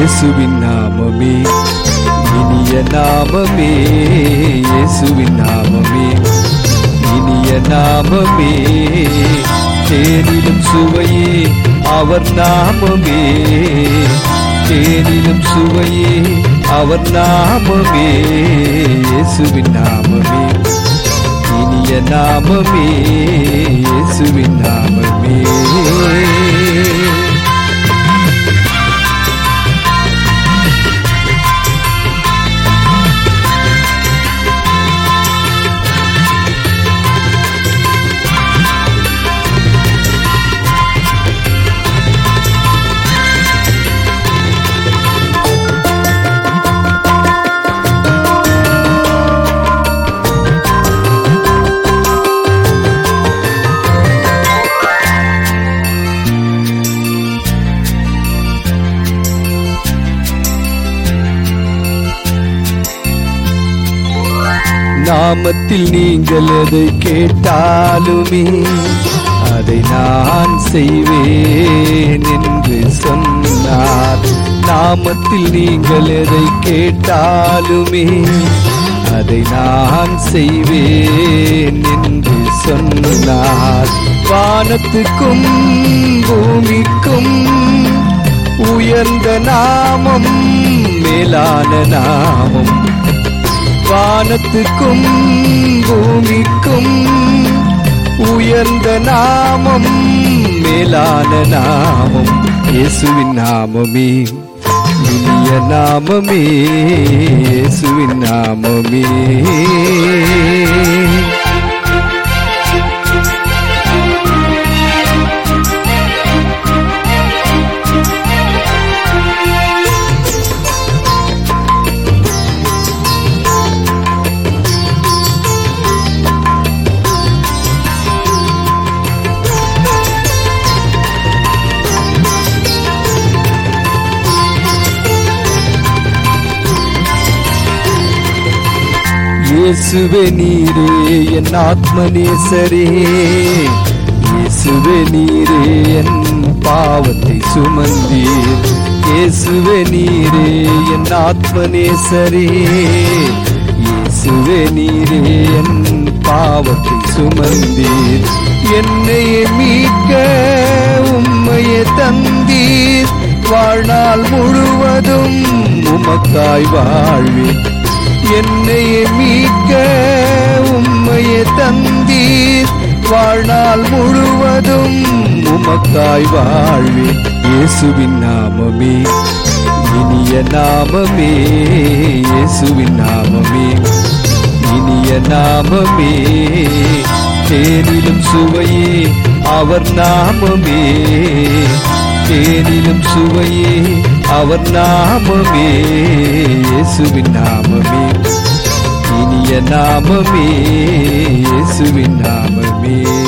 இயேசுவின் நாமமே இனிய நாமமே இயேசுவின் நாமமே இனிய நாமமே தேனிலும் சுவையே அவர் நாமமே தேனிலும் சுவையே அவர் நாமமே இயேசுவின் நாமமே இனிய நாமமே இயேசுவின் நாமமே நாமத்தில் நீங்கள் எதை கேட்டாலுமே அதை நான் செய்வேன் என்று சொன்னார் நாமத்தில் நீங்கள் எதை கேட்டாலுமே அதை நான் செய்வேன் என்று சொன்னார் வானத்துக்கும் பூமிக்கும் உயர்ந்த நாமம் மேலான நாமம் வானத்துக்கும் பூமிக்கும் உயர்ந்த நாமம் மேலான நாமம் இயேசுவின் நாமமே இனிய நாமமே இயேசுவின் நாமமே இயேசுவே நீரே என் ஆத்மநேசரே இயேசுவே நீரே என் பாவத்தை சுமந்தீர் இயேசுவே நீரே என் ஆத்மநேசரே இயேசுவே நீரே என் பாவத்தை சுமந்தீர் என்னையே மீட்க உம்மையே தந்தீர் வாழ்நாள் முழுவதும் உமக்காய் வாழ்வேன் என்னையே மீட்க உம்மையே தந்தீர் வாழ்நாள் முழுவதும் உமக்காய் வாழ்வேன் இயேசுவின் நாமமே இனிய நாமமே இயேசுவின் நாமமே இனிய நாமமே தேனிலும் சுவையே அவர் நாமமே தேனிலும் சுவையே அவர் நாமமே இயேசுவின் நாமமே இனிய நாமமே இயேசுவின் நாமமே